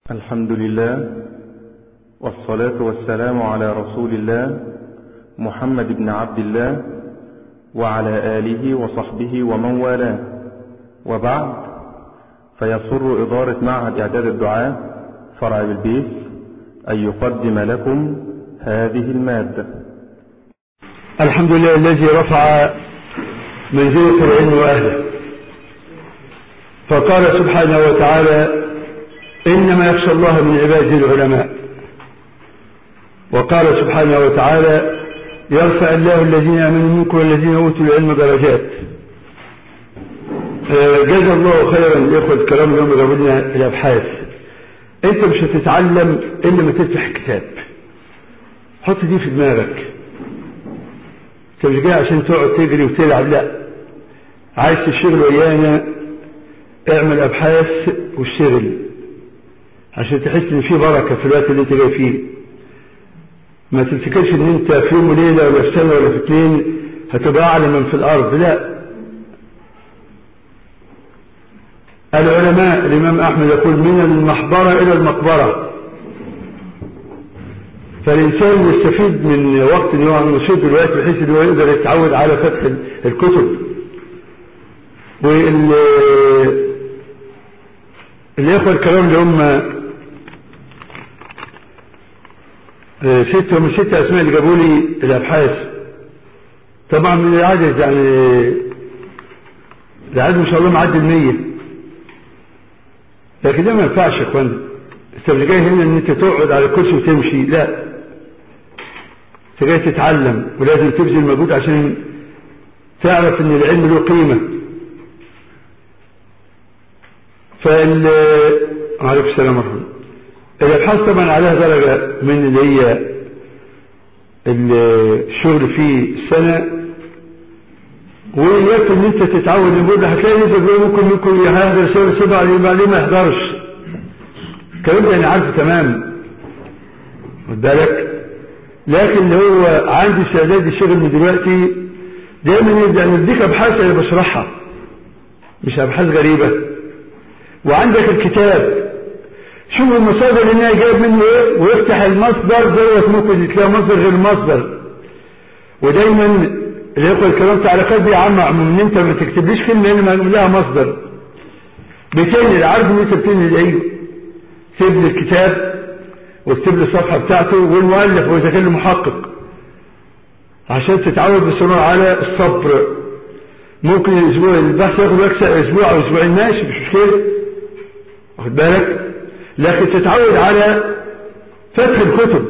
الحمد لله والصلاة والسلام على رسول الله محمد بن عبد الله وعلى آله وصحبه ومن والاه وبعد فيسر إدارة معهد إعداد الدعاء فرع بالبيت أن يقدم لكم هذه المادة الحمد لله الذي رفع منزلة العلم وأهله فقال سبحانه وتعالى إنما يخشى الله من عباده العلماء وقال سبحانه وتعالى يرفع الله الذين آمنوا منكم والذين أوتوا العلم درجات جزا الله خيرا الإخوة الكرام اليوم جابوا لنا الأبحاث أنت مش هتتعلم إلا ما تفتح كتاب حط دي في دماغك أنت مش جاي عشان تقعد تجري وتلعب لا عايز تشتغل ويانا اعمل أبحاث واشتغل عشان تحس ان في بركة في الوقت اللي انت جاي فيه ما تفتكرش ان انت في يوم وليلة ولا في سنة ولا في اتنين هتبقى اعلى من في الارض لا العلماء الامام احمد يقول من المحبرة الى المقبرة فالانسان يستفيد من وقت ان هو نشيط دلوقتي بحيث ان هو يقدر يتعود على فتح الكتب وال الاخوة الكرام اللي هم ستة من ستة أسماء اللي جابوا لي الأبحاث طبعا من العدد يعني العدد ما شاء الله معدي المية لكن ده ما ينفعش يا اخوانا انت مش جاي هنا ان انت تقعد على الكرسي وتمشي لا انت جاي تتعلم ولازم تبذل مجهود عشان تعرف ان العلم له قيمة فال عليكم السلام ورحمة الابحاث طبعا عليها درجة من اللي هي الشغل في سنة ويكفي ان انت تتعود المدة هتلاقي انت ممكن ممكن يحضر سنة سبعة ليه ما يحضرش الكلام ده انا عارفه تمام خد بالك لكن اللي هو عندي استعداد الشغل من دلوقتي دايما يعني اديك ابحاث انا بشرحها مش ابحاث غريبة وعندك الكتاب شوف المصادر اللي انا جايب منه ايه ويفتح المصدر دوت ممكن تلاقي مصدر غير المصدر ودايما الاخوه الكلام على قلبي عم ان انت ما تكتبليش كلمه انا لها مصدر بتنقل عارف ان انت بتنقل ايه تكتب لي الكتاب واكتب لي الصفحه بتاعته والمؤلف واذا كان محقق عشان تتعود بسرعه على الصبر ممكن الاسبوع البحث ياخد اسبوع او اسبوعين ماشي مش مشكله واخد بالك لكن تتعود على فتح الكتب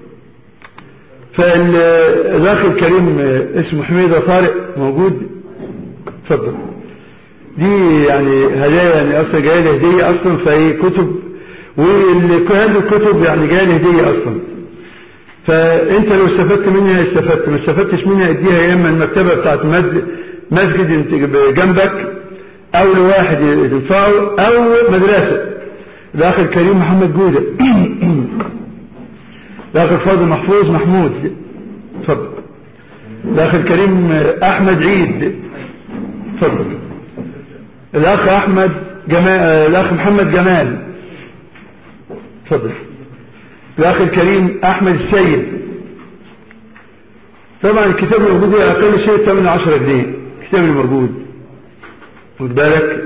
فالاخ الكريم اسمه حميدة طارق موجود اتفضل دي يعني هدايا يعني اصلا جايه لي هديه اصلا فهي كتب وهذه الكتب يعني جايه لي هديه اصلا فانت لو استفدت منها استفدت ما استفدتش منها اديها يا اما المكتبه بتاعت مسجد جنبك او لواحد ينفعه او مدرسه الاخ الكريم محمد جودة الاخ الفاضل محفوظ محمود اتفضل الاخ الكريم احمد عيد اتفضل الاخ احمد جمال الاخ محمد جمال اتفضل الاخ الكريم احمد السيد طبعا الكتاب الموجود اقل شيء 8 10 جنيه الكتاب الموجود خد بالك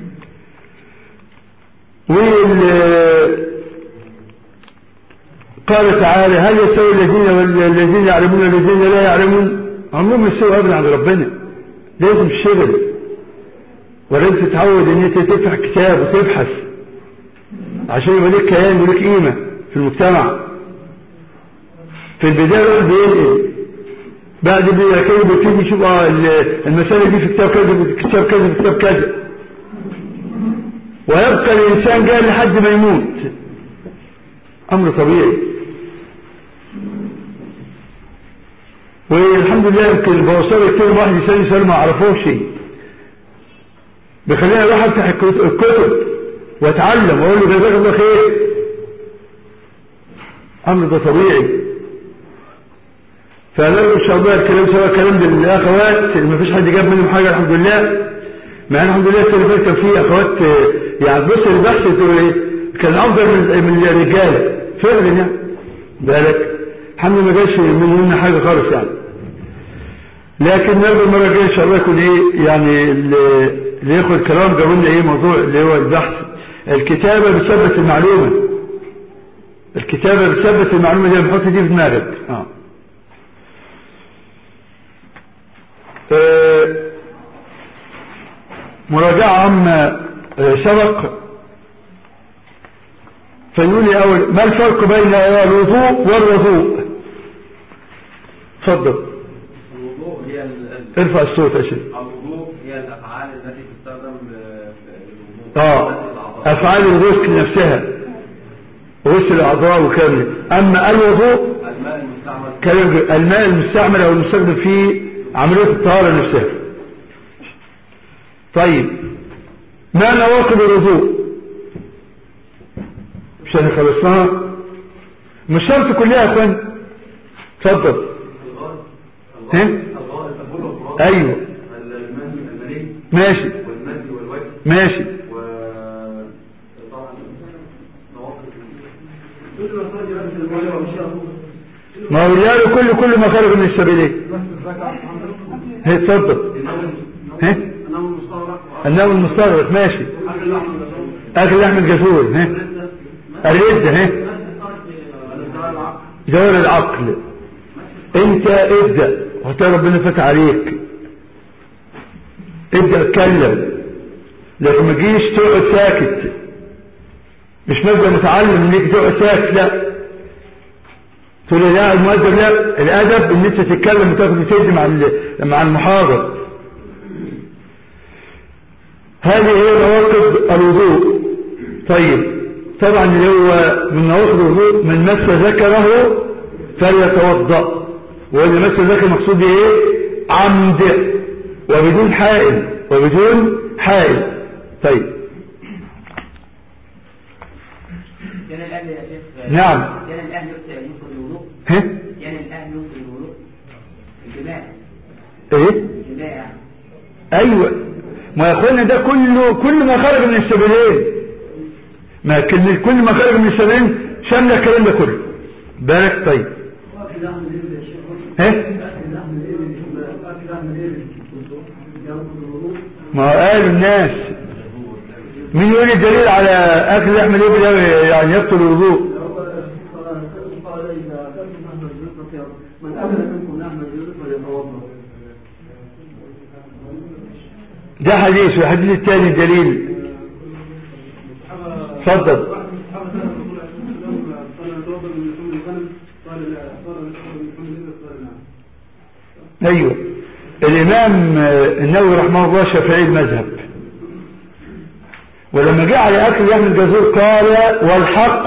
وال قال تعالى هل يستوي الذين والذين يعلمون والذين لا يعلمون عمرهم يستوي ابدا عند ربنا لازم الشغل ولازم تتعود ان انت تفتح كتاب وتبحث عشان يبقى لك كيان ولك قيمه في المجتمع في البدايه الواحد بينقل بعد كده بيبتدي يشوف اه المساله دي في كتاب كذا في كتاب كذا في كتاب كذا ويبقى الإنسان جاي لحد ما يموت أمر طبيعي والحمد لله يمكن بوصل كتير واحد يسأل يسأل ما عرفوش شيء بيخليني اروح افتح الكتب واتعلم واقول له جزاك الله خير امر ده طبيعي فلو ان شاء الله الكلام سواء كلام للاخوات ما فيش حد جاب منهم حاجه الحمد لله مع الحمد لله السنه اللي فاتت كان في اخوات يعني بص البحث تقول ايه كان افضل من من الرجال فعلا يعني بالك الحمد لله ما جاش مننا حاجه خالص يعني لكن نرجو المره الجايه ان شاء الله يكون ايه يعني اللي اللي ياخد كلام جابوا لنا ايه موضوع اللي هو البحث الكتابه بتثبت المعلومه الكتابه بتثبت المعلومه دي بحط دي في دماغك اه آه، مراجعة عما آه، سبق فيقول لي أول ما الفرق بين الوضوء والوضوء تفضل الوضوء هي ال- ال- ارفع الصوت يا شيخ الوضوء هي الافعال التي تستخدم ل- للوضوء اه الأعضاء. افعال الغسل نفسها غسل الاعضاء وكامل اما الوضوء الماء المستعمل كلام الماء المستعمل او المستخدم في عمليه الطهاره نفسها طيب ما نواقض الوضوء مش انا خلصناها مش شرط كلها يا اخوان اتفضل ها الغائط البول والفراغ ايوه المني المني ماشي والمد والوجه ماشي وطبعا نواقض كل ما خرج من الميه والشرب ما هو رجاله كل كل ما خرج من السبيلين هي اتفضل ها النوم المستغرق النوم المستغرق ماشي اكل لحم الجزور ها الرد ها جوار العقل انت ابدأ وهتلاقي ربنا فتح عليك ابدأ اتكلم لكن ما تجيش تقعد ساكت مش مبدأ متعلم انك تقعد ساكت لا تقول لي لا المؤدب لا الادب ان انت تتكلم وتاخد وتدي مع ال- مع المحاضر هذه هي نواقض الوضوء طيب طبعا اللي هو من نواقض الوضوء من مس ذكره فليتوضا واللي مس ذكر مقصود به ايه عمد وبدون حائل وبدون حائل طيب كان الأهل يا شيخ نعم. كان الأهل ينقل الوضوء ها كان الأهل ينقل الوضوء الجماع ايه الجماع يعني ايوه ما يا اخوانا ده كله كل ما خرج من السبيلين ما كل كل ما خرج من السبيلين شامل الكلام ده كله بالك طيب ها ما هو قال الناس مين يقول الدليل على اكل لحم الابل يعني يبطل الوضوء من أكل منكم لحم الجزء فليتوضأ ده حديث والحديث الثاني دليل اتفضل ايوه الامام النووي رحمه الله شافعي المذهب ولما جاء على اكل لحم الجزور قال والحق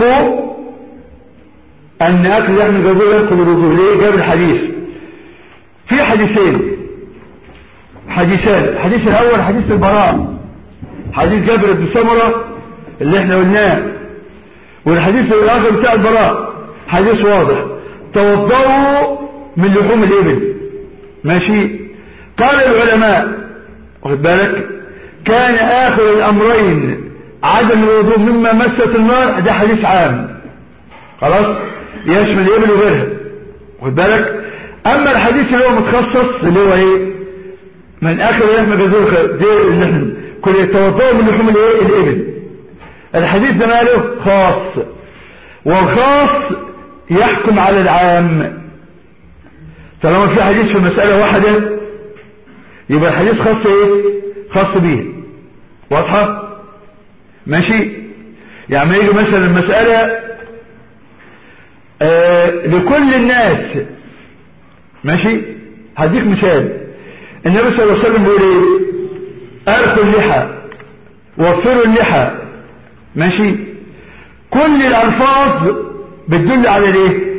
ان اكل لحم الجزور ينقض الوضوء ليه جاب الحديث في حديثين حديثان الحديث الاول حديث البراء حديث جابر بن سمرة اللي احنا قلناه والحديث الاخر بتاع البراء حديث واضح توضؤوا من لحوم الابل ماشي قال العلماء واخد بالك كان اخر الامرين عدم الوضوء مما مست النار ده حديث عام خلاص يشمل الابل وغيرها واخد بالك اما الحديث اللي هو متخصص اللي هو ايه من اخر لحم جزور دي اللي احنا كل يتوضأوا من لحوم الايه الابل الحديث ده ماله خاص والخاص يحكم على العام طالما في حديث في مسألة واحدة يبقى الحديث خاص ايه خاص بيه واضحة ماشي يعني ما يجي مثلا المسألة آه لكل الناس ماشي هديك مثال النبي صلى الله عليه وسلم بيقول ايه ارخوا اللحى وفروا اللحى ماشي كل الالفاظ بتدل على الايه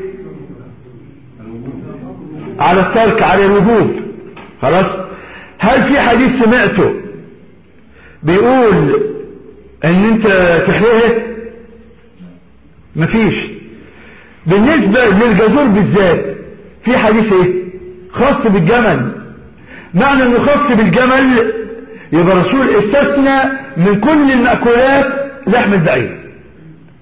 على الترك على الوجوب خلاص هل في حديث سمعته بيقول ان انت تحرقه مفيش بالنسبة للجزور بالذات في حديث ايه خاص بالجمل معنى انه خاص بالجمل يبقى الرسول استثنى من كل المأكولات لحم البعير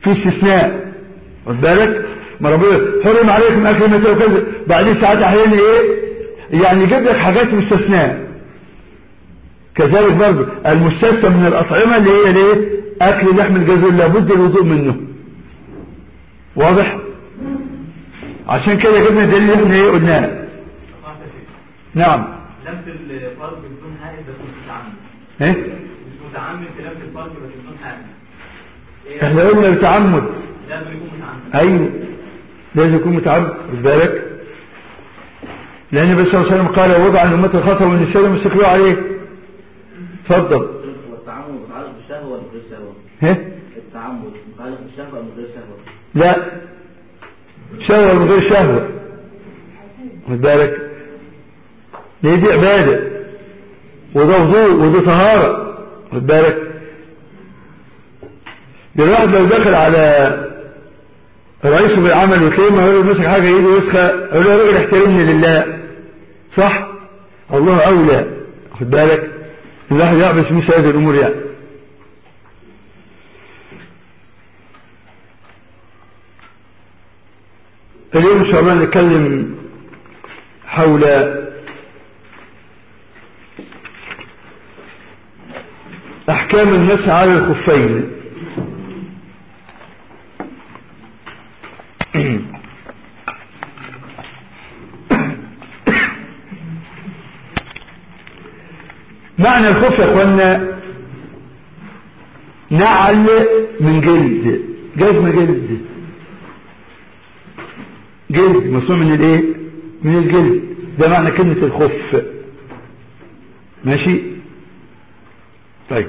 في استثناء خد بالك ما ربنا حرم عليكم اكل متى وكذا بعدين ساعات احيانا ايه يعني يجيب لك حاجات مستثناء كذلك برضه المستثنى من الاطعمه اللي هي ليه اكل لحم الجزور لابد الوضوء منه واضح عشان كده جبنا الدليل اللي احنا ايه قلناه نعم لمس الفرج بدون حائل بس مش متعمد ايه مش متعمد في لمس الفرج بس بدون حائل إيه؟ احنا قلنا بتعمد لازم يكون متعمد ايوه لازم يكون متعمد خد بالك لان النبي صلى الله عليه وسلم قال وضع عن امه الخطا والنساء المستقروا عليه اتفضل والتعمد متعلق بالشهوة ولا غير شهوة؟ ها التعمد متعلق بالشهوة ولا غير شهوة؟ لا شهوة من غير شهوة خد بالك ليه دي عبادة وده وضوء وده طهارة خد بالك ده الواحد لو دخل على رئيسه بالعمل وتلاقيه ما هو مسك حاجة ايده وسخة يقول له يا راجل احترمني لله صح الله أولى خد بالك الواحد يعبس مثل هذه الأمور يعني اليوم إن شاء الله نتكلم حول أحكام المسح على الخفين معنى الخف يا اخوانا نعل من جلد جزم جلد جلد مصنوع من الايه من الجلد ده معنى كلمة الخف ماشي طيب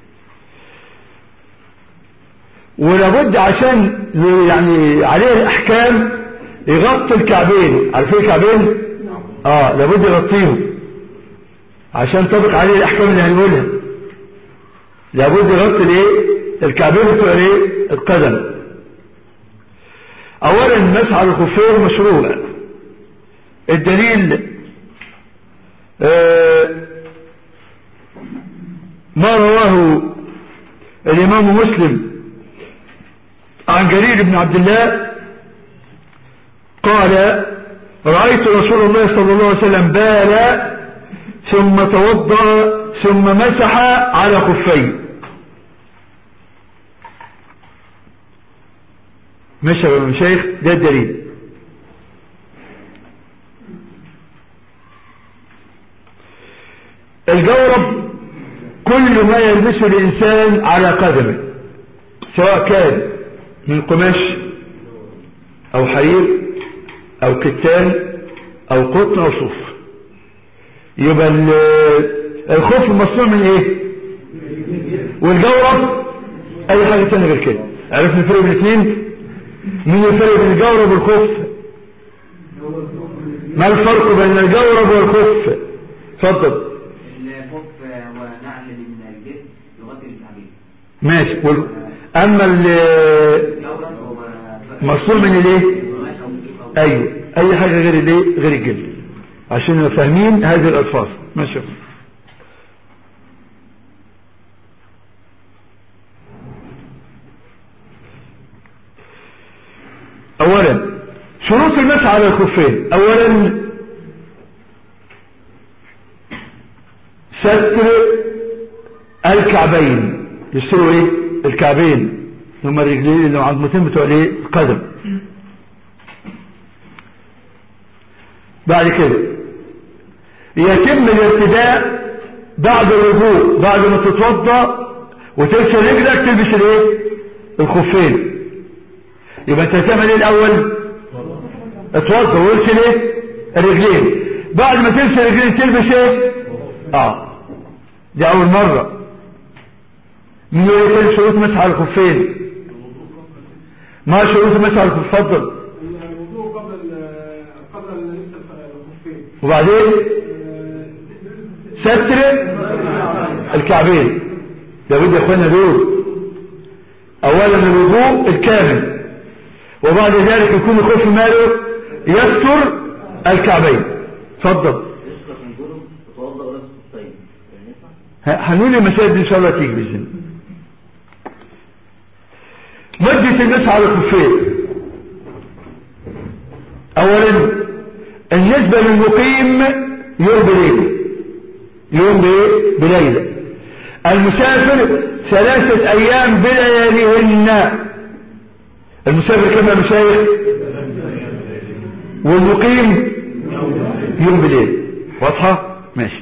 ولابد عشان يعني عليه الاحكام يغطي الكعبين عارفين الكعبين اه لابد يغطيهم عشان تطبق عليه الاحكام اللي هنقولها لابد يغطي الايه الكعبين بتوع الايه القدم اولا المسح على الخفين مشروع الدليل آه ما رواه الامام مسلم عن جرير بن عبد الله قال رأيت رسول الله صلى الله عليه وسلم بال ثم توضأ ثم مسح على خفيه مشى يا شيخ ده الدليل الجورب كل ما يلبسه الإنسان على قدمه سواء كان من قماش أو حرير أو كتان أو قطن أو صوف يبقى الخوف مصنوع من ايه والجورب اي حاجة تانية غير كده عرفنا الفرق بين الاثنين مين الفرق بين الجورب والخوف ما الفرق بين الجورب والخوف اتفضل الخف هو نعل من الجسم لغاية الكعبين ماشي وال... اما ال- الجورب هو مصنوع من الايه قماش او صوف او ايوه اي حاجة غير الايه غير الجلد عشان نبقى فاهمين هذه الالفاظ ماشي اولا شروط المسح على الخفين اولا ستر الكعبين يستروا ايه الكعبين هما الرجلين اللي عظمتين بتوع الايه القدم بعد كده يتم الارتداء بعد الوضوء بعد ما تتوضا وتغسل رجلك تلبس الايه الخفين يبقى انت هتعمل ايه الاول اتوضا واغسل ايه الرجلين بعد ما تغسل الرجلين تلبس ايه اه دي اول مره من يقول شروط مسح على الخفين ما شروط مسح على الخفين اتفضل الوضوء قبل ال- قبل ال- لبس الخفين وبعدين ستر الكعبين لابد يا اخوانا دول اولا الوضوء الكامل وبعد ذلك يكون الخف ماله يستر الكعبين اتفضل يشرب من جنب وتوضأ ولابس خفين ينفع؟ ه- هنقول المسائل دي ان شاء الله تيجي باذن الله. مدة المسح على الخفين اولا النسبة للمقيم يوم بليلة يوم بإيه؟ بليلة المسافر ثلاثة ايام بلياليهن المسافر كما مشايخ والمقيم يوم بليل واضحة ماشي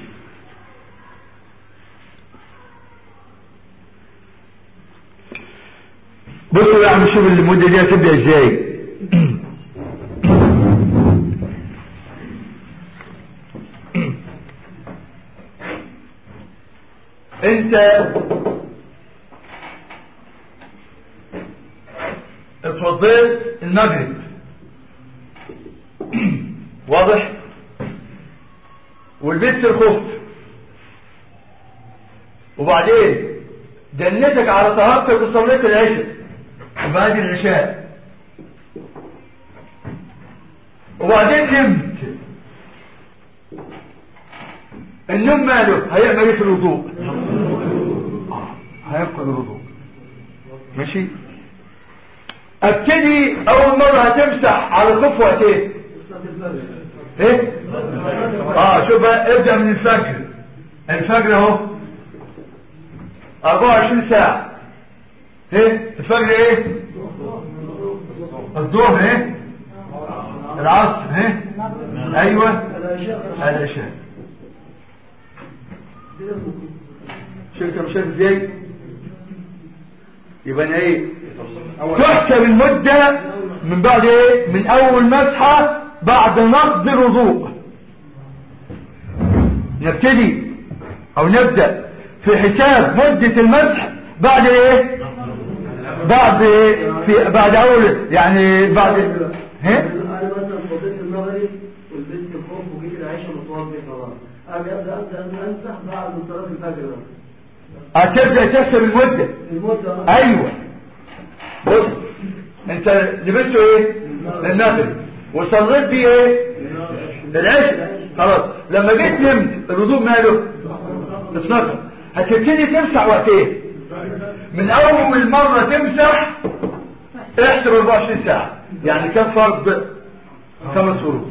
بصوا يا عم شوف المدة دي هتبدأ ازاي انت اتفضلت المغرب واضح ولبست الخف وبعدين دلتك على طهارتك وصليت العشاء وبعد العشاء وبعدين نمت النوم ماله هيعمل ايه في الوضوء هيفقد الوضوء ماشي ابتدي اول مرة هتمسح على الخف وقتين ايه اه شوف بقى ابدأ من الفجر الفجر اهو 24 ساعة ايه الفجر ايه الظهر ايه العصر ايه ايوه العشاء شفت مش ازاي يبقى انا ايه تحسب المدة من بعد ايه من اول مسحة بعد نقض الوضوء نبتدي او نبدأ في حساب مدة المسح بعد ايه بعد ايه في بعد اول يعني بعد ها انا مثلا فضيت المغرب ولبست الخوف وجيت العشاء متوضي خلاص اجي ابدا ابدا امسح بعد صلاه الفجر بقى هتبدأ تحسب المدة المده ايوه بص انت لبسته ايه للمغرب وصليت بيه ايه العشاء خلاص لما جيت نمت الوضوء ماله اتنقل هتبتدي تمسح وقتين من اول مرة تمسح احسب 24 ساعة يعني كم فرض خمس فروض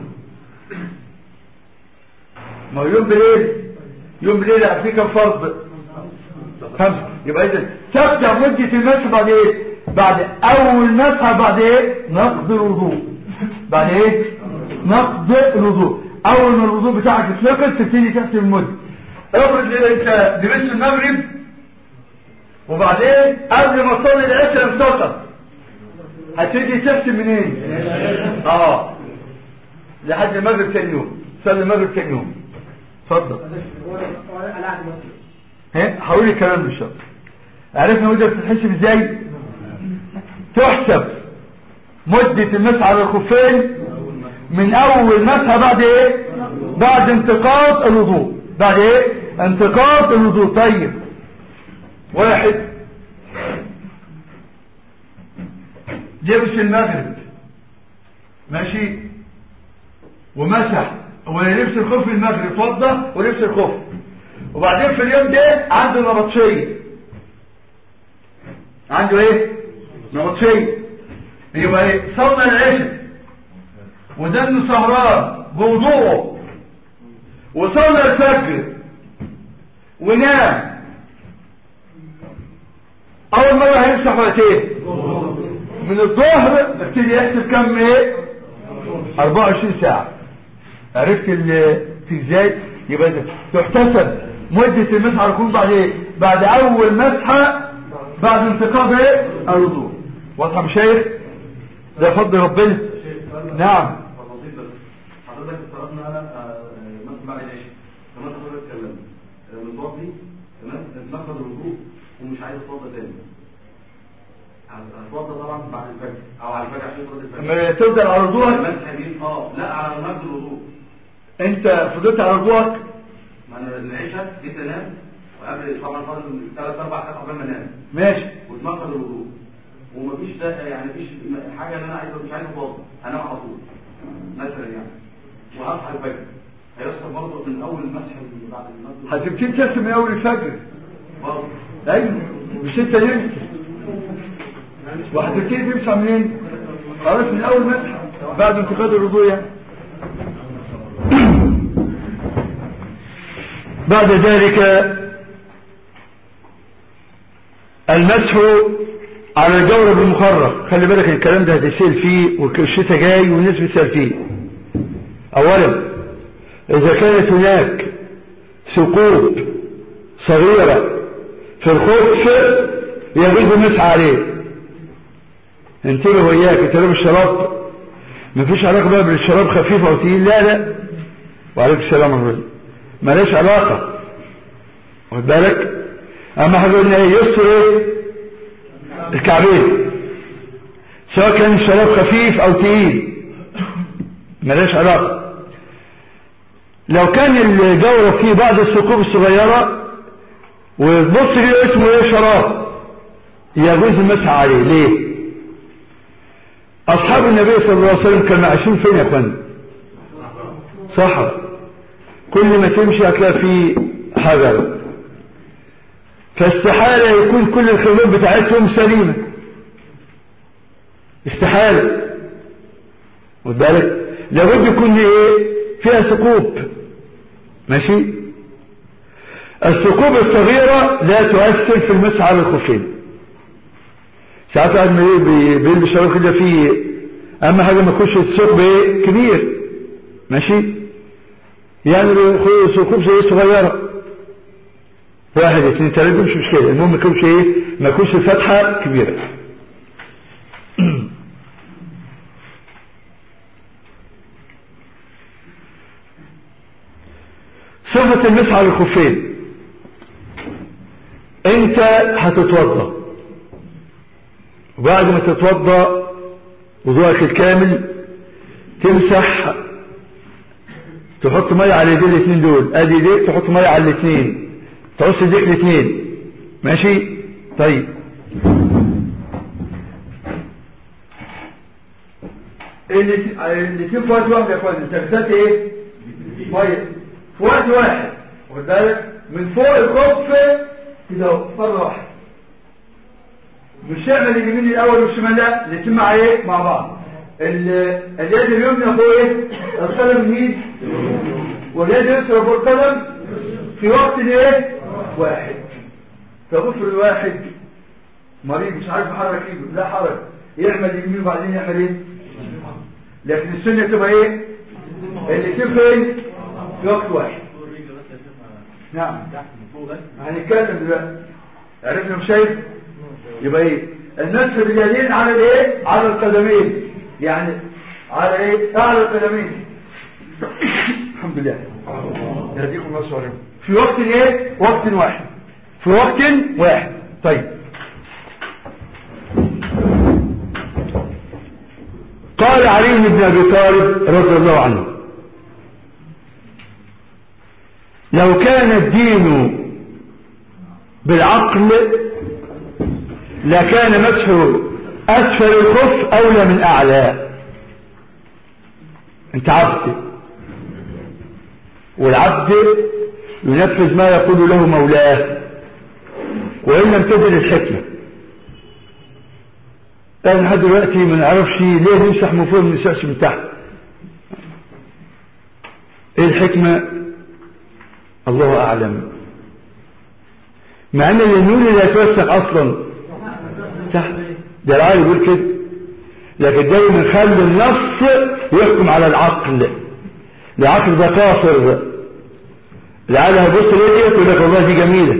ما هو يوم بليل يوم بليل يعني فيه كم فرض خمسة يبقى اذا تبدأ مدة المسح بعد ايه بعد اول مسحة بعد ايه نقض الوضوء بعد ايه نقض الوضوء اول ما الوضوء بتاعك يتنقض تبتدي تحسب المدة افرض إيه انت لبست المغرب وبعدين قبل ما تصلي العشاء انتصر هتبتدي تحسب منين اه لحد المغرب تاني يوم صلي المغرب تاني يوم اتفضل على عهد مصر ها هقول الكلام بالشرط عرفنا مدة بتتحسب ازاي تحسب مدة المسح على الخفين من اول مسحة بعد ايه بعد انتقاض الوضوء بعد ايه انتقاض الوضوء طيب واحد لبس المغرب ماشي ومسح ولبس الخف المغرب اتوضى ولبس الخف وبعدين في اليوم ده عنده نبطشية عنده ايه نبطشية يبقى ايه صلى العشاء ودنه سهران بوضوءه وصلى الفجر ونام اول مرة هيمسح وقتين من الظهر ابتدي يحسب كم ايه 24 ساعة عرفت ال- في ازاي يبقى ده تحتسب مدة المسحة يكون بعد ايه بعد اول مسحة بعد انتقاض ايه الوضوء واضحة مشايخ ده فضل ربنا نعم تفاصيل بس حضرتك افترضنا انا آه، مثلا بعد العشاء تمام حضرتك اتكلمت آه، متوضي تمام اتنقض الوضوء ومش عايز اتوضى تاني هتوضى طبعا بعد الفجر او على الفجر عشان صلاه الفجر لما تفضل على وضوءك المسح يمين اه لا على نقض الوضوء انت فضلت على وضوءك ما انا العشاء جيت انام وقبل طبعا فاضل ثلاث اربع ساعات قبل ما انام ماشي واتنقض الوضوء ومفيش ده يعني مفيش حاجه ان انا عايز مش عايز اتوضى انام على طول مثلا يعني وهصحى الفجر هيحصل برضه من اول المسح اللي بعد المسح هتبتدي ترسم من اول الفجر برضه ايوه مش انت نمت وهتبتدي تمسح منين خلاص من اول مسح بعد انتقاد الوضوء يعني بعد ذلك المسح على الجورب المخرق خلي بالك الكلام ده هتسال فيه والشتاء جاي والناس بتسال فيه اولا اذا كانت هناك ثقوب صغيرة في الخف يجوز المسح عليه انتبه وياك انت لابس الشراب مفيش علاقة بقى بالشراب خفيف او تقيل لا لا وعليك السلام ورحمة الله مالهاش علاقة واخد بالك اما حاجة قلنا ايه يسر ايه الكعبين سواء كان الشراب خفيف او تقيل مالهاش علاقة لو كان الجورة فيه بعض الثقوب الصغيرة وتبص ليه اسمه ايه شراب يجوز المسح عليه ليه اصحاب النبي صلى الله عليه وسلم كانوا عايشين فين يا اخوان صحراء كل ما تمشي هتلاقي فيه حجر فاستحالة يكون كل الخيوط بتاعتهم سليمة استحالة خد بالك لابد يكون ايه فيها ثقوب ماشي الثقوب الصغيرة لا تؤثر في المسح على الخفين ساعات واحد ما ايه بي- بيلبس شراب كده فيه اهم حاجة ما يكونش الثقب ايه كبير ماشي يعني بيخوي ثقوب زي صغيرة واحد اثنين ثلاثة مش مشكلة المهم ما يكونش ايه ما يكونش فتحة كبيرة صفة المسح على الخفين انت هتتوضا وبعد ما تتوضا وضوءك الكامل تمسح تحط ميه على ايدين الاثنين دول ادي ايديك تحط ميه على الاثنين تعص ايديك الاثنين ماشي طيب الات- الاثنين في وقت واحد يا اخوان انت غسلت ايه ميه في وقت واحد واخد بالك من فوق الخف كده اهو، مره واحده مش تعمل اليمين الاول والشمال لا الاثنين مع ايه مع بعض ال- اليد اليمنى فوق ايه القلم اليمين واليد اليسرى فوق القلم في وقت ايه واحد فغفر واحد مريض مش عارف يحرك ايده لا حرج يعمل اليمين وبعدين يعمل ايه لكن السنه تبقى ايه الاثنين فين في وقت واحد نعم هنتكلم دلوقتي عرفنا مش شايف يبقى ايه المسح باليدين على الايه على القدمين يعني على ايه اعلى القدمين الحمد لله يهديكم الله سبحانه في وقت ايه وقت واحد في وقت واحد طيب قال علي بن ابي طالب رضي الله عنه لو كان الدين بالعقل لكان مسح أسفل الخف أولى من أعلى أنت عبد والعبد ينفذ ما يقول له مولاه وإن لم تدر الحكمة احنا لحد دلوقتي ما نعرفش ليه نمسح من فوق ما نمسحش من تحت ايه الحكمة الله اعلم مع ان اليمين لا يتوسخ اصلا تحت ده العالي يقول كده لكن دايما خلي النص يحكم على العقل العقل ده قاصر العالي هيبص ليه كده يقول لك والله دي جميله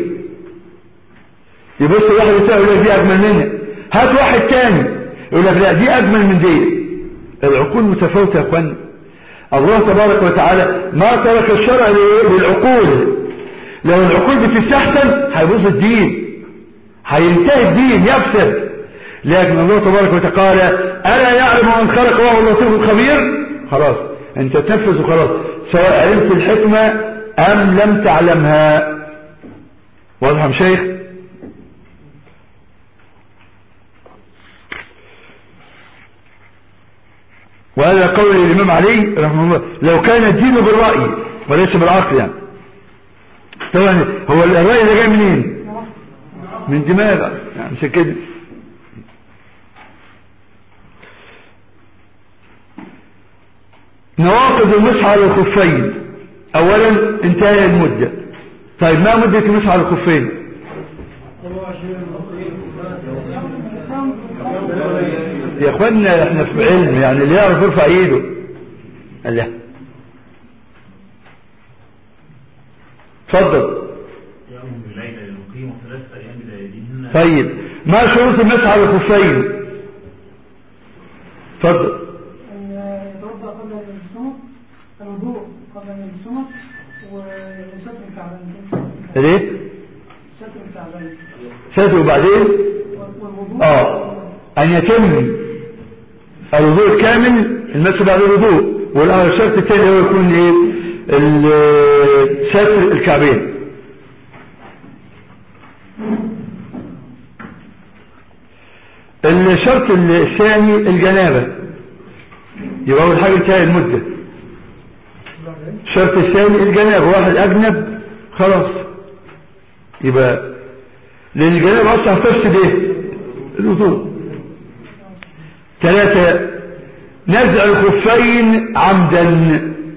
يبص واحد يسأل يقول لك دي اجمل منها هات واحد تاني يقول لك لا دي اجمل من دي العقول متفاوته يا اخوان الله تبارك وتعالى ما ترك الشرع للعقول لو العقول بتستحسن هيبوظ الدين هينتهي الدين يفسد لكن الله تبارك وتعالى الا يعلم من خلق وهو اللطيف الخبير خلاص انت تنفذ وخلاص سواء علمت الحكمه ام لم تعلمها واضح يا شيخ وهذا قول الإمام علي رحمه الله لو كان الدين بالرأي وليس بالعقل يعني طبعا هو الرأي ده جاي منين من دماغ يعني مش كده نواقض المسح على الخفين اولا انتهى المدة طيب ما مدة المسح على الخفين يا اخوانا احنا في علم يعني اللي يعرف يرفع ايده الله اتفضل يوم بليلة يقيم ثلاثة أيام بلياليهن طيب ما شروط المسح على الخفين اتفضل أن يتوضأ قبل أن يلبسهما الوضوء قبل أن يلبسهما وستر الكعبين ليه ستر الكعبين ستر وبعدين والوضوء اه ان يتم الوضوء الكامل المسح بعد الوضوء والشرط الثاني هو يكون ايه ال- ستر الكعبين الشرط الثاني الجنابة يبقى اول حاجة انتهى المدة الشرط الثاني الجنابة واحد اجنب خلاص يبقى للجنابة اصلا تفسد ايه الوضوء ثلاثة نزع الخفين عمدا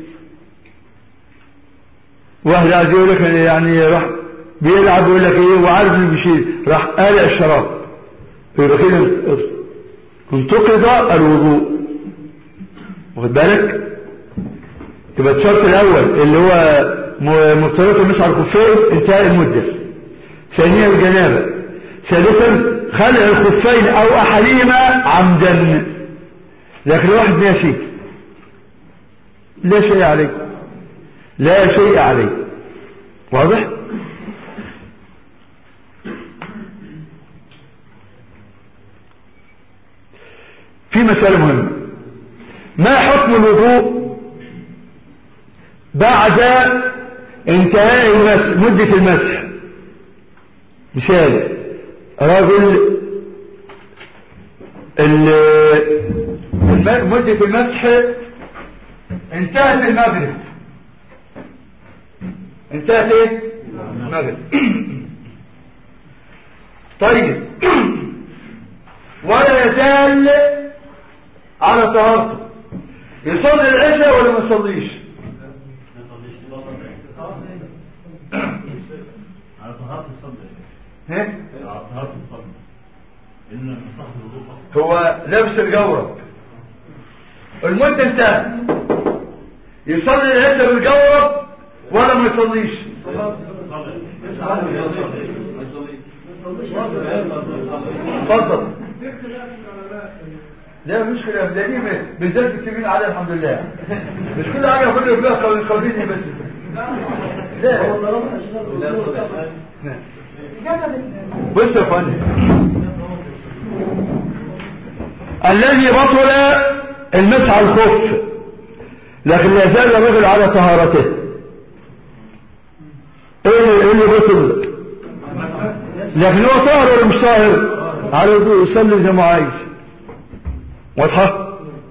واحد عايز يقول لك يعني راح بيلعب يقول لك ايه وعارف انه بيشيل راح قالع الشراب يبقى كده انتقض الوضوء واخد بالك يبقى الشرط الاول اللي هو م- مبتلات المسح على الخفين انتهى المده ثانيا الجنابه ثالثا خلع الخفين او احدهما عمدا لكن واحد ناسي لا شيء عليه لا شيء عليه واضح في مسألة مهمة ما حكم الوضوء بعد انتهاء المسح مدة المسح مثال رجل ال- الم- مدة المسح انتهت المغرب انتهت ايه المغرب طيب ولا يزال على طهارته يصلي العشاء ولا ما يصليش على طهارة الصدر ها؟ على طهارة الصدر إن مصلحة الوضوء فقط هو لابس الجورب المدة انتهت يصلي العشاء بالجورب ولا ما يصليش اتفضل لا مش خلاف ده دي بالذات متفقين عليها الحمد لله مش كل حاجه كل فيها قوي قويين بس لا بص يا فندم الذي بطل المسح على الخف لكن لا زال الرجل على طهارته ايه اللي- ايه اللي بطل لكن هو طاهر ولا مش طاهر على وضوء يصلي زي ما عايز واضحه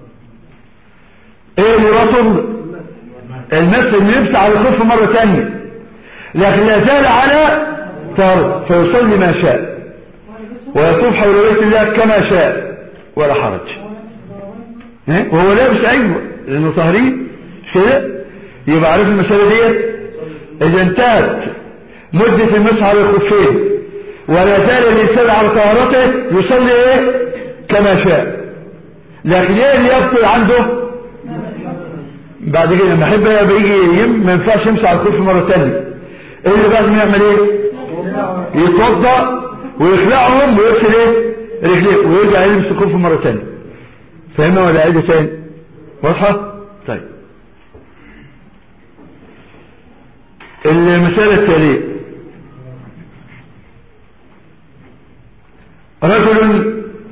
ايه اللي بطل المسح اللي يمسح على الخف مره ثانيه لكن لا زال على طهارته فيصلي ما شاء ويطوف حول بيت الله كما شاء ولا حرج ها؟ وهو لابس ايوه لانه طاهرين مش كده يبقى عارف المساله ديت اذا انتهت مده المسح على الخفين ولا زال الانسان على طهارته يصلي ايه كما شاء لكن ايه اللي يبطل عنده بعد كده لما احب بيجي يم ما ينفعش يمسح على الخف مره ثانيه ايه اللي لازم يعمل ايه يتوضا ويخلعهم ويغسل ايه رجليه ويرجع يلبس الخف مره ثانيه فاهمها ولا عيدة تاني واضحة طيب المسألة التالية رجل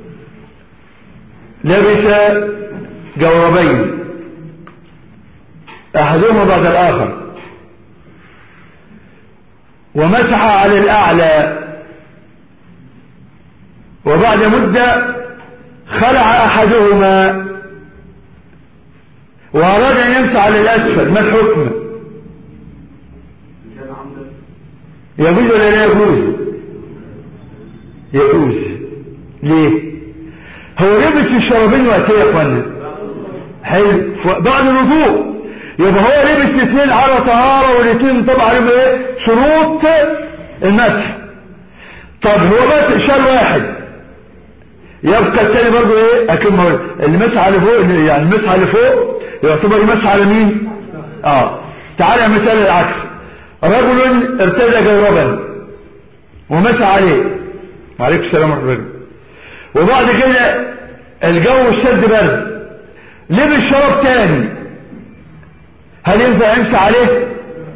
لبس جوربين أحدهما بعد الآخر ومسح على الأعلى وبعد مدة خلع أحدهما وأراد أن يمسح على الأسفل ما الحكم يجوز ولا لا يجوز يجوز ليه هو لبس الشرابين وقتها يا اخوانا حلو ف- بعد الوضوء يبقى هو لبس الاثنين على طهارة والاثنين طبعا عليهم ايه شروط المسح طب هو بس شال واحد يبقى التاني برضه ايه اكيد ما هو اللي مسح على فوق يعني المسح على فوق يعتبر مسح على مين اه تعالى مثال العكس رجل ارتدى جوربا ومسح عليه وعليكم السلام ورحمه الله وبعد كده الجو اشتد برد لبس شراب تاني هل ينفع يمسح عليه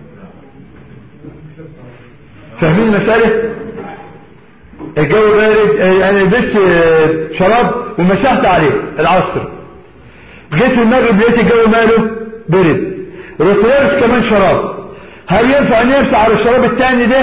فاهمين المسألة الجو بارد آه، انا لبست آه، شراب ومسحت عليه العصر جيت المغرب لقيت الجو ماله برد رحت لابس كمان شراب هل ينفع ان يمسح على الشراب التاني ده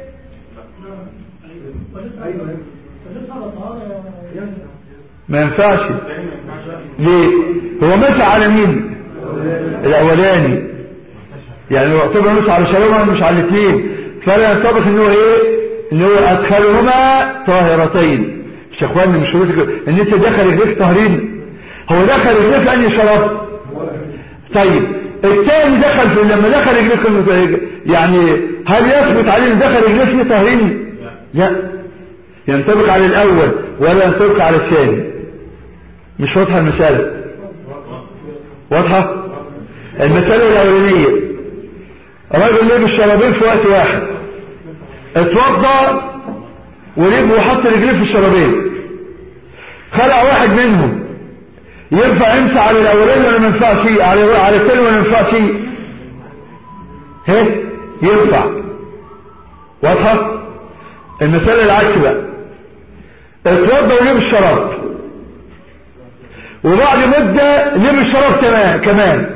فلسه على طهارة ما ينفعش ليه هو مسح على مين الاولاني يعني هو يعتبر مسح على شرابه مش على الاثنين فلا ينطبق ان هو ايه ان هو ادخلهما طاهرتين مش يا اخواني مش شروط الج- ان انت دخل رجليك طاهرين هو دخل رجليك في انهي شراب طيب الثاني دخل في لما دخل رجليك يعني هل يثبت عليه ان دخل رجليك فيه طاهرين لا ينطبق على الاول ولا ينطبق على الثاني مش واضحه المساله واضحه المساله الاولانيه راجل لبس شرابين في وقت واحد اتوضى ولبس وحط رجليه في الشرابين خلع واحد منهم ينفع يمسح على الاولاني ولا ما ينفعش على على الثاني ولا ما ينفعش ها ينفع واضحه المساله العكس بقى اتوضى ولبس شراب وبعد مدة لبس شراب تمام كمان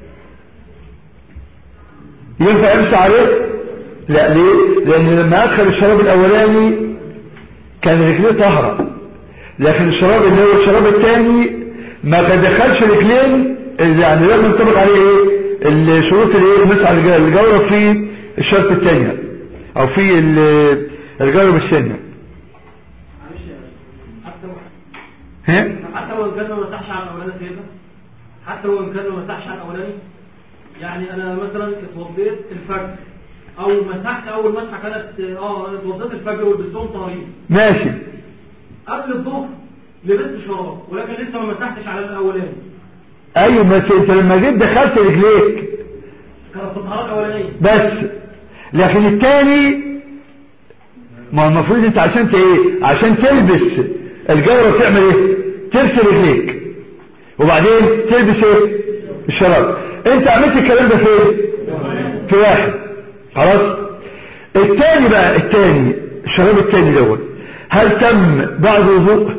ينفع يمسح عليه لا ليه لان لما ادخل الشراب الاولاني كان رجليه طهرة لكن الشراب اللي هو الشراب الثاني ما دخلش رجلين يعني لازم ينطبق عليه ايه الشروط اللي ايه مسح الجورب في الشرط الثانية او في ال- الجورب الثانية معلش يا باشا. حتى ها حتى لو كان ما مسحش على الاولاني سيبها حتى لو كان ما مسحش على الاولاني يعني انا مثلا اتوضيت الفجر او مسحت اول مسحه كانت اه انا اتوضيت الفجر ولبستهم طهارين ماشي قبل الظهر لبست شراب ولكن لسه ما مسحتش على الاولاني ايوه بس انت لما جيت دخلت رجليك كانت في الطهاره الاولانيه بس لكن التاني ما هو المفروض انت عشان ت- ايه عشان تلبس الجورة تعمل ايه ترسل رجليك وبعدين تلبس ايه الشراب انت عملت الكلام ده فين في واحد خلاص التاني بقى التاني الشراب التاني دوت هل تم بعد وضوء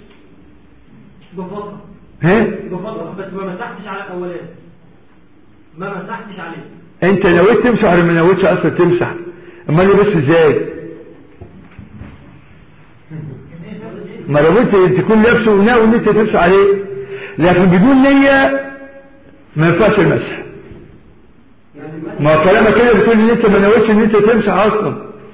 بفتره ها بفتره بس ما مسحتش على الاولاني ما مسحتش عليه انت نويت تمسح ولا ما نويتش اصلا تمسح امال لبس ازاي ما لابد تكون لابسه وناوي ان انت تمسح عليه لكن بدون نية ما ينفعش المسح ما طالما كده بتقول ان انت ما نويتش ان انت تمسح اصلا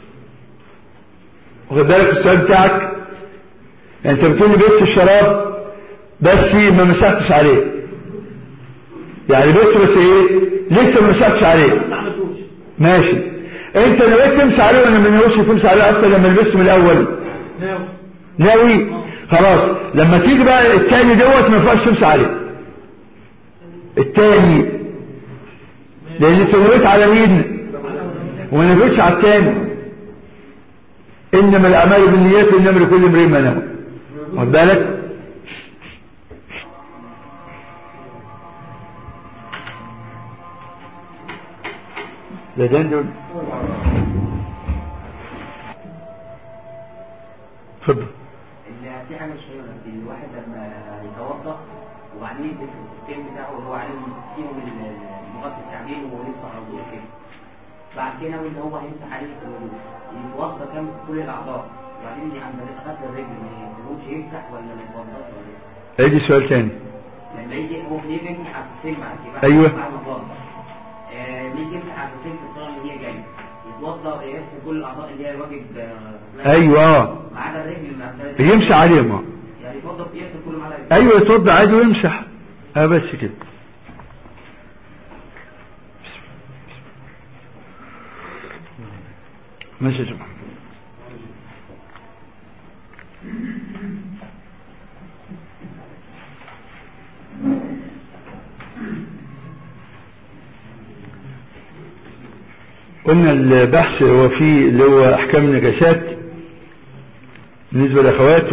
واخد بالك السؤال بتاعك انت بتقول لي لبست الشراب بس ما مسحتش عليه يعني لبست بس ايه لسه ما مسحتش عليه ما عملتوش ماشي انت نويت تمسح عليه ولا ما نويتش تمسح عليه اصلا لما لبسته من الاول ناوي ناوي خلاص لما تيجي بقى التاني دوت ما ينفعش تمسح عليه التاني لان انت نويت على مين وما نويتش على التاني انما الاعمال بالنيات انما لكل امرئ ما نوى واخد بالك ده دول اتفضل ان في حاجه مش فاهمها ان الواحد لما يتوضا وبعدين يلبس الكيم بتاعه اللي هو عليه فيه من مغطي الكعبين وهو لسه على الوضوء كده بعد كده ناوي ان هو هيمسح عليه في الوضوء يتوضا كام كل الاعضاء وبعدين دي عند غسل الرجل ما يقدرش يمسح ولا ما يتوضاش ولا ايه؟ ادي سؤال تاني لما يجي هو بيجي يمسح على السلم بعد كده أيوة. بعد ما يتوضا آه، بيجي يمسح على السلم في الصلاه اللي هي جايه يتوضا يغسل كل الاعضاء اللي هي واجب آه، ايوه اه ما عدا الرجل اللي يمشي عليهم اه يعني يتوضا يغسل كل ما عدا الرجل ايوه يتوضع عادي ويمسح اه بس كده ماشي يا جماعة قلنا البحث هو فيه اللي هو احكام النجاسات بالنسبة للاخوات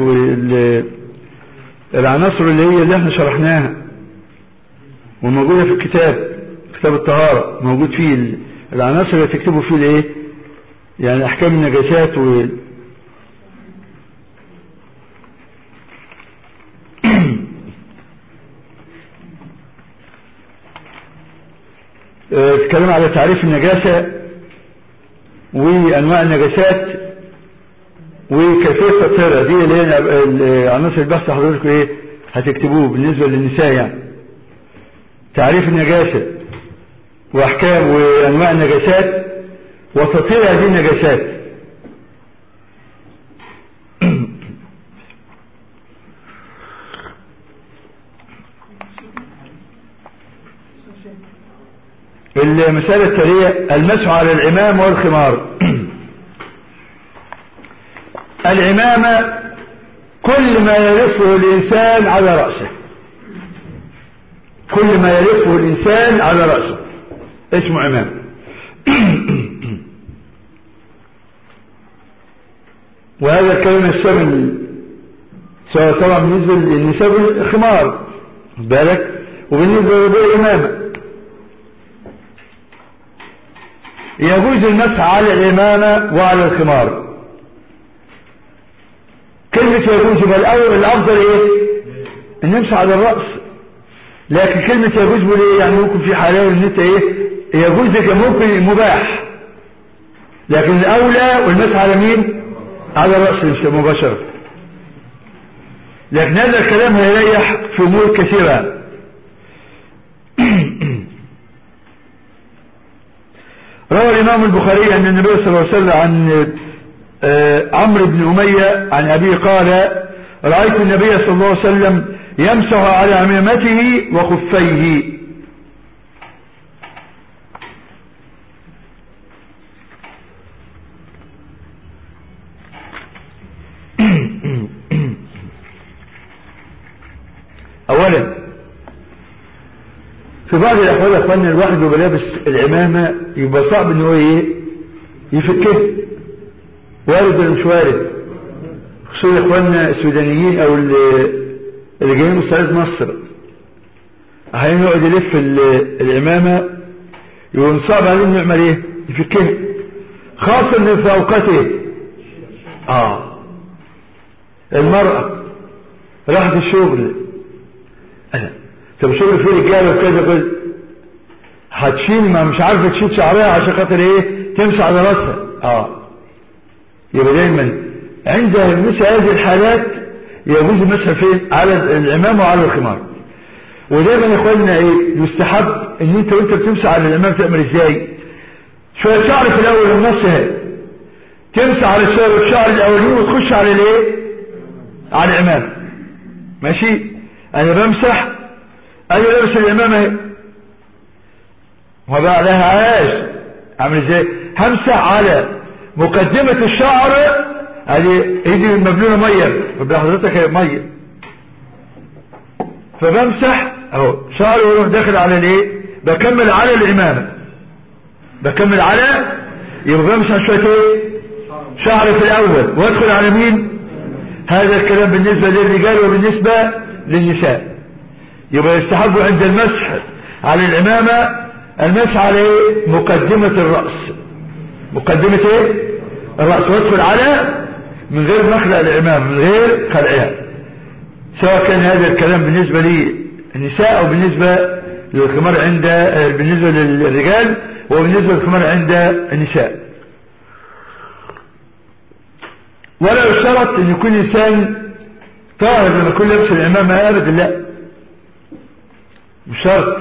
والعناصر اللي هي اللي احنا شرحناها وموجودة في الكتاب كتاب الطهارة موجود فيه ال- العناصر اللي تكتبوا فيه الايه يعني احكام النجاسات و اه، اتكلم على تعريف النجاسة وانواع النجاسات وكيفية تطهيرها دي اللي هي ال- عناصر البحث حضرتك ايه هتكتبوه بالنسبة للنساء يعني تعريف النجاسة واحكام وانواع النجاسات وتطهير هذه النجاسات المسألة التالية المسح على العمام والخمار العمامة كل ما يلفه الإنسان على رأسه كل ما يلفه الإنسان على رأسه اسمه عمام وهذا الكلام الشمل سواء طبعا بالنسبة للنساء خمار خد بالك وبالنسبة للرجال إمامة يجوز المسح على الإمامة وعلى الخمار كلمة يجوز يبقى الأول الأفضل إيه؟ إن نمسح على الرأس لكن كلمة يجوز بقول إيه؟ يعني ممكن في حالة إن أنت إيه؟ يجوز لك ممكن مباح لكن الأولى والمسح على مين؟ على الرأس مباشرة لكن هذا الكلام هيريح في أمور كثيرة روى الإمام البخاري أن النبي صلى الله عليه وسلم عن آه، عمرو بن أمية عن أبيه قال رأيت النبي صلى الله عليه وسلم يمسح على عمامته وخفيه أولا في بعض الأحوال يا أخوانا الواحد بيبقى لابس العمامة يبقى صعب إن هو إيه يفكها وارد ولا مش وارد خصوصا إخواننا السودانيين أو اللي اللي جايين من صعيد مصر أحيانا يقعد يلف ال- العمامة يقوم صعب عليه إنه يعمل إيه يفكها خاصة إن في أوقات إيه آه المرأة راحت الشغل أنا طب شغل فيه رجاله وكذا كذا هتشيل ما مش عارفه تشيل شعرها عشان خاطر ايه تمسح على راسها اه يبقى دايما عند مثل هذه الحالات يجوز المسح فين على الامام وعلى الخمار ودايما يا اخواننا ايه يستحب ان انت وانت بتمسح على الامام تعمل ازاي شويه شعر في الاول النص اهي تمسح على الشعر الشعر الاولين وتخش على الايه على الامام ماشي انا بمسح انا لابس الامامه اهي وبقى لها عاش عامل ازاي همسح على مقدمة الشعر ادي ايدي مبلولة مية وبقى حضرتك هي مية فبمسح اهو شعري ويروح داخل على الايه بكمل على الامامة بكمل على يبقى بمسح شوية ايه شعري في الاول وادخل على مين هذا الكلام بالنسبة للرجال وبالنسبة للنساء يبقى يستحب عند المسح على العمامة المسح على ايه مقدمة الرأس مقدمة ايه الرأس وادخل على من غير مخلع العمامة من غير خلعها سواء كان هذا الكلام بالنسبة للنساء او بالنسبة للخمار عند بالنسبة للرجال وبالنسبة للخمار عند النساء ولا يشترط ان يكون انسان طاهر لما يكون لابس العمامة ابدا لا مش شرط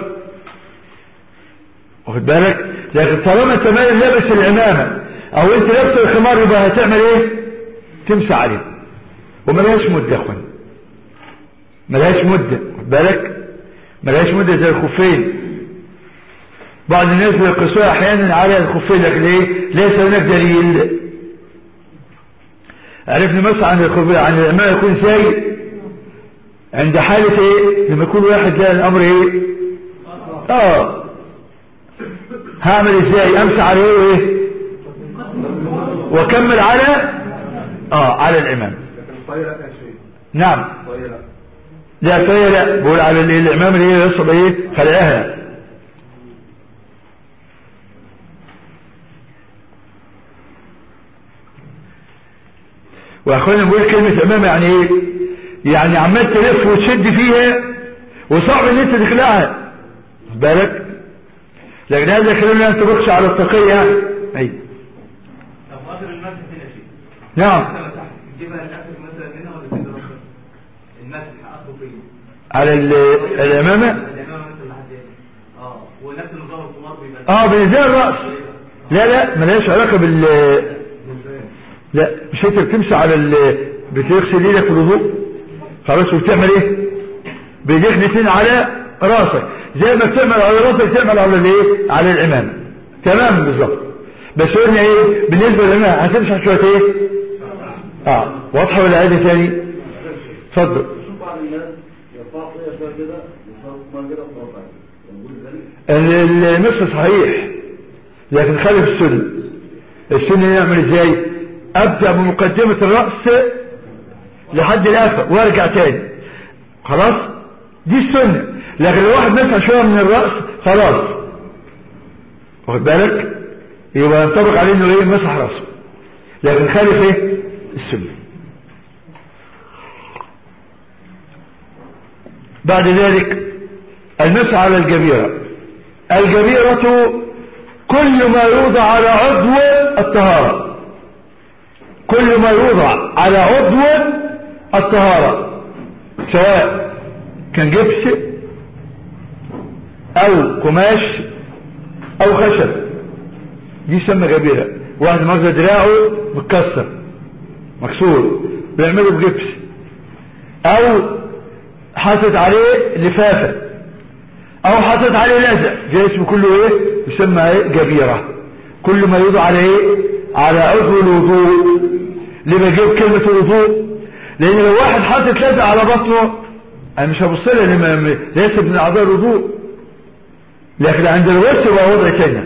واخد بالك لكن طالما انت مالي لابس العمامة او انت لابس الخمار يبقى هتعمل ايه تمسح عليه وملهاش مدة يا اخوان ملهاش مدة واخد بالك ملهاش مدة زي الخفين بعض الناس بيقصوها احيانا على الخفين لكن ايه ليس هناك دليل عرفنا مثلا عن الخفين عن الامام يكون سيء عند حالة ايه لما يكون واحد لا الامر ايه اه هعمل ازاي امسح على ايه وايه واكمل على اه على الامام لكن الطريقة لا يا شيخ نعم الطريقة لا لا طريقة لا بقول على ال- الامام اللي هي يصب ايه خلعها واخوانا بقول كلمة امام يعني ايه يعني عمال تلف وتشد فيها وصعب ان انت تخلعها خد بالك لكن هذا كلام لا تبقش على التقية يعني اي طب قدر المسح هنا شيء نعم انت مسحت تجيبها الاخر مثلا هنا ولا تجيبها مثلا المسح اخره فين على ال- الامامة الامام مثلا لحد هنا اه ونفس النظام الخمار بيبقى اه بإزاء الرأس لا لا ملهاش علاقة بال لا مش انت بتمشي على ال بتغسل ايدك في الوضوء خلاص وبتعمل ايه بايديك الاثنين على راسك زي ما بتعمل على راسك تعمل على الايه على الامامه تمام بالظبط بس قلنا ايه بالنسبه للامامه هتمسح شويه ايه اه واضحه ولا عادي تاني اتفضل شوف بعض الناس يرفعوا طيه شويه كده يصرفوا ما كده وصرف عليه موجود ذلك ال- النصف صحيح لكن خالف السنة السنة نعمل ازاي ابدأ بمقدمة الرأس لحد القفا وارجع تاني خلاص دي السنة لكن لو واحد مسح شوية من الرأس خلاص واخد بالك يبقى ينطبق عليه انه ايه مسح رأسه لكن خالف ايه السنة بعد ذلك المسح على الجبيرة الجبيرة كل ما يوضع على عضو الطهارة كل ما يوضع على عضو الطهارة سواء كان جبس او قماش او خشب دي يسمى جبيرة واحد مرة دراعه متكسر مكسور بيعمله بجبس او حاطط عليه لفافة او حاطط عليه لزق ده اسمه كله ايه يسمى ايه جبيرة كل ما يوضع على ايه على عضو الوضوء ليه بجيب كلمة الوضوء لان لو واحد حاطط لزق على بطنه انا مش هبص لها لما ليس من اعضاء الوضوء لكن عند الغسل يبقى وضع تاني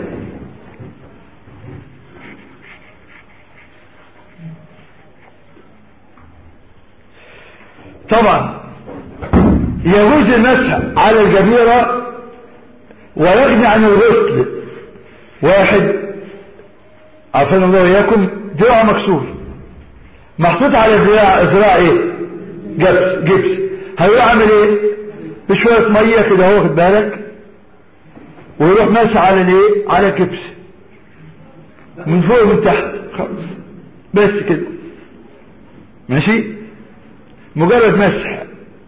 طبعا يجوز المسح على الجبيرة ويغني عن الغسل واحد عفوا الله وإياكم ذراع مكسور محطوط على الذراع ذراع ايه جبس جبس هيروح عامل ايه بشوية مية كده هو واخد بالك ويروح ماسح على الايه على كبس من فوق ومن تحت خلاص بس كده ماشي مجرد مسح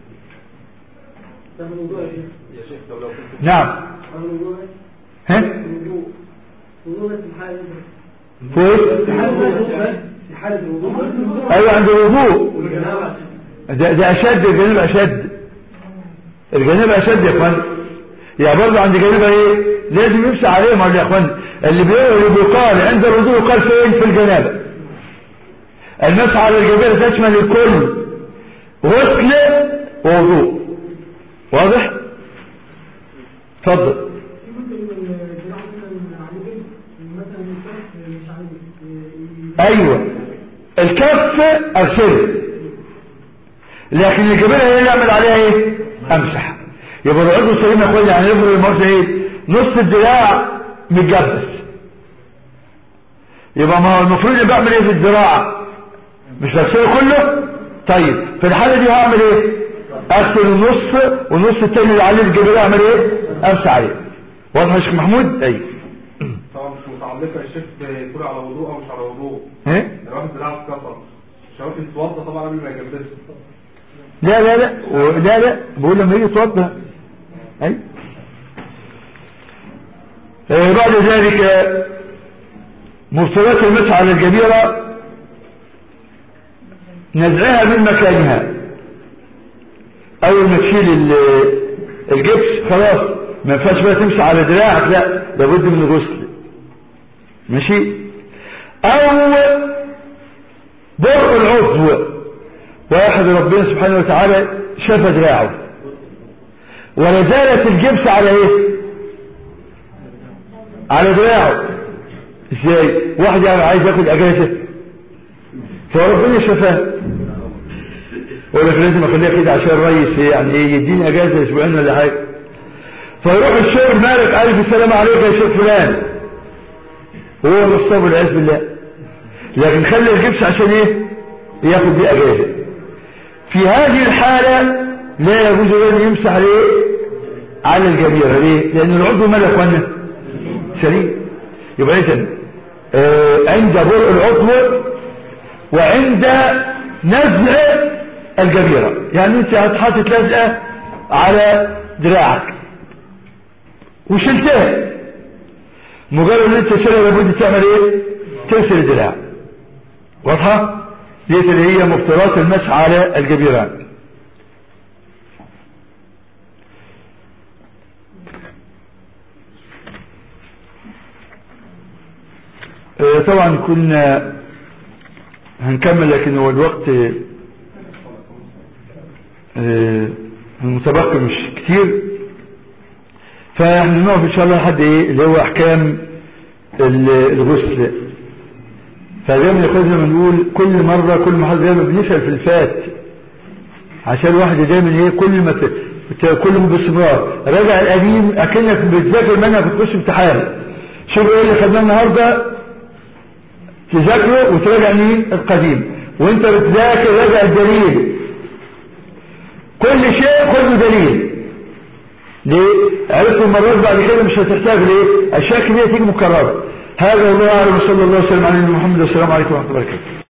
ده الموضوع ايه؟ يا شيخ لو لو كنت نعم ده الموضوع ايه؟ ها الوضوء الوضوء بس في حالة فوق في حالة الوضوء في حالة الوضوء ايوه عند الوضوء والجنابة ده, ده اشد الجانب اشد الجانب اشد يا اخوان يعني برضه عند جانبها ايه لازم يمشي عليهم يا اخوان اللي بيقول اللي بيقال عند الوضوء يقال فين في الجنابه المسح على الجبيرة تشمل الكل غسل ووضوء واضح اتفضل في ممكن الجراحة مثلا عليه مثلا الكف مش عارف ايوه الكف اغسله لكن الجبيرة هي اللي اعمل عليها ايه امسح يبقى العضو السليم يا اخواني يعني يفرق المرضى ايه نص الدراع متجبس يبقى ما هو المفروض اللي بعمل ايه في الذراع مش بغسله كله طيب في الحالة دي هعمل ايه اغسل النص والنص التاني اللي عليه الجبيرة اعمل ايه امسح عليه واضح يا شيخ محمود ايوه طبعا مش متعلقة يا شيخ بيكون على وضوء او مش على وضوء ايه الواحد دراعه اتكسر مش ممكن يتوضى طبعا قبل ما يجبسه لا لا لا و- لا لا بقول لما يجي يتوضا اي آه، بعد ذلك آه، مبتلات المسح على الجبيرة نزعها من مكانها اول ما تشيل ال- الجبس خلاص ما ينفعش بقى تمسح على دراعك لا لابد من الغسل ماشي او برء العضو واحد ربنا سبحانه وتعالى شفى دراعه ولا زالت الجبس على ايه على دراعه ازاي واحد يعني عايز ياخد اجازه فربنا شفاه يقول لك لازم اخليها كده عشان الريس يعني ايه يديني اجازه اسبوعين ولا حاجه فيروح الشغل مالك الف السلام عليك يا شيخ فلان وهو مصطفى والعياذ بالله لكن خلي الجبس عشان ايه ياخد بيه اجازه في هذه الحاله لا يجوز له يمسح عليه على الجبيره ليه لان العضو مال يا اخوانا سليم يبقى اذا آه عند برء العضو وعند نزع الجبيرة يعني انت هتحطت لزقة على دراعك وشلتها مجرد ان انت شلها لابد تعمل ايه تغسل الدراع واضحة ديت اللي هي مفترات المسح على الجبيران اه طبعا كنا هنكمل لكن هو الوقت اه المتبقي مش كتير فاحنا نقف ان شاء الله لحد ايه اللي هو احكام الغسل فزي ما ياخذنا بنقول كل مرة كل ما حد دايما بنسأل في الفات عشان الواحد دايما ايه كل ما كل ما باستمرار راجع القديم اكنك بتذاكر منها بتخش امتحان شوف ايه اللي خدناه النهارده تذاكره وتراجع مين القديم وانت بتذاكر راجع الدليل كل شيء خذ له دليل ليه عرفت المرات بعد كده مش هتحتاج ليه اشياء كبيره تيجي مكرره هذا والله اعلم صلى الله وسلم على محمد والسلام عليكم ورحمه الله وبركاته